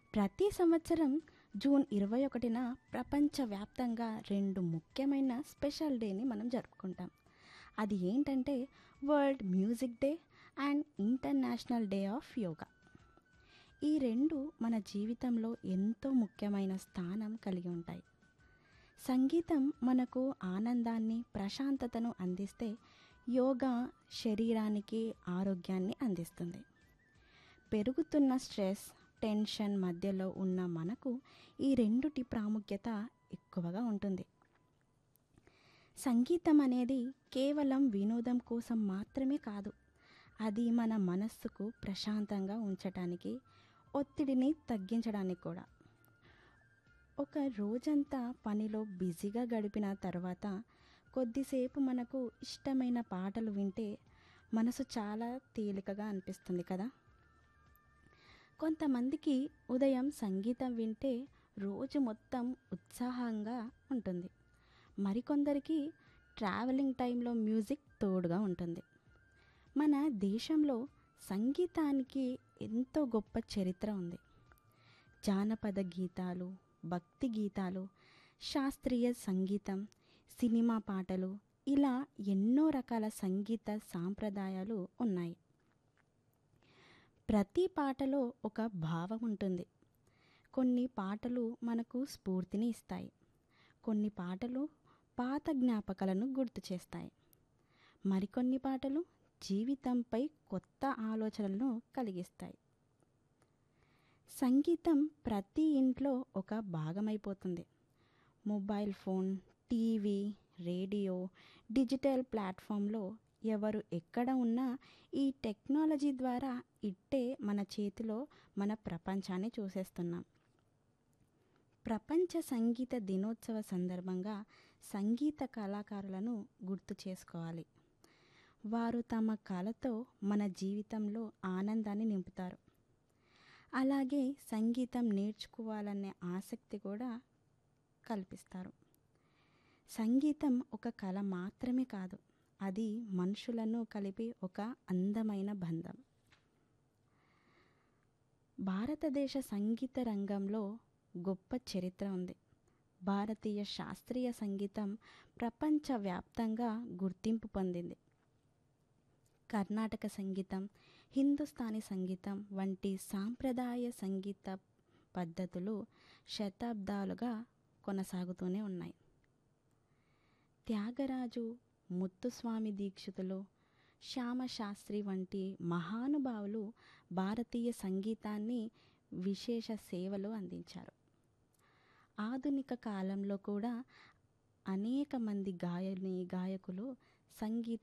ప్రతి సంవత్సరం జూన్ ఇరవై ఒకటిన ప్రపంచవ్యాప్తంగా రెండు ముఖ్యమైన స్పెషల్ డేని మనం జరుపుకుంటాం అది ఏంటంటే world music day and international day of yoga ఈ రెండు మన జీవితంలో ఎంతో ముఖ్యమైన స్థానం కలిగి ఉంటాయి సంగీతం మనకు ఆనందాన్ని ప్రశాంతతను అందిస్తే యోగా శరీరానికి ఆరోగ్యాన్ని అందిస్తుంది పెరుగుతున్న స్ట్రెస్ టెన్షన్ మధ్యలో ఉన్న మనకు ఈ రెండుటి ప్రాముఖ్యత ఎక్కువగా ఉంటుంది సంగీతం అనేది కేవలం వినోదం కోసం మాత్రమే కాదు అది మన మనస్సుకు ప్రశాంతంగా ఉంచటానికి ఒత్తిడిని తగ్గించడానికి కూడా ఒక రోజంతా పనిలో బిజీగా గడిపిన తర్వాత కొద్దిసేపు మనకు ఇష్టమైన పాటలు వింటే మనసు చాలా తేలికగా అనిపిస్తుంది కదా కొంతమందికి ఉదయం సంగీతం వింటే రోజు మొత్తం ఉత్సాహంగా ఉంటుంది మరికొందరికి ట్రావెలింగ్ టైంలో మ్యూజిక్ తోడుగా ఉంటుంది మన దేశంలో సంగీతానికి ఎంతో గొప్ప చరిత్ర ఉంది జానపద గీతాలు భక్తి గీతాలు శాస్త్రీయ సంగీతం సినిమా పాటలు ఇలా ఎన్నో రకాల సంగీత సాంప్రదాయాలు ఉన్నాయి ప్రతి పాటలో ఒక భావం ఉంటుంది కొన్ని పాటలు మనకు స్ఫూర్తిని ఇస్తాయి కొన్ని పాటలు పాత జ్ఞాపకాలను గుర్తు చేస్తాయి మరికొన్ని పాటలు జీవితంపై కొత్త ఆలోచనలను కలిగిస్తాయి సంగీతం ప్రతి ఇంట్లో ఒక భాగమైపోతుంది mobile phone TV radio digital ప్లాట్ఫామ్లో ఎవరు ఎక్కడ ఉన్నా ఈ టెక్నాలజీ ద్వారా ఇట్టే మన చేతిలో మన ప్రపంచాన్ని చూసేస్తున్నాం ప్రపంచ సంగీత దినోత్సవ సందర్భంగా సంగీత కళాకారులను గుర్తు చేసుకోవాలి వారు తమ కళతో మన జీవితంలో ఆనందాన్ని నింపుతారు అలాగే సంగీతం నేర్చుకోవాలనే ఆసక్తి కూడా కల్పిస్తారు సంగీతం ఒక కళ మాత్రమే కాదు అది మనుషులను కలిపి ఒక అందమైన బంధం భారతదేశ సంగీత రంగంలో గొప్ప చరిత్ర ఉంది భారతీయ శాస్త్రీయ సంగీతం ప్రపంచవ్యాప్తంగా గుర్తింపు పొందింది కర్ణాటక సంగీతం హిందుస్థానీ సంగీతం వంటి సాంప్రదాయ సంగీత పద్ధతులు శతాబ్దాలుగా కొనసాగుతూనే ఉన్నాయి త్యాగరాజు ముత్తుస్వామి దీక్షితులు శ్యామశాస్త్రి వంటి మహానుభావులు భారతీయ సంగీతాన్ని విశేష సేవలు అందించారు ఆధునిక కాలంలో కూడా అనేక మంది గాయని గాయకులు సంగీత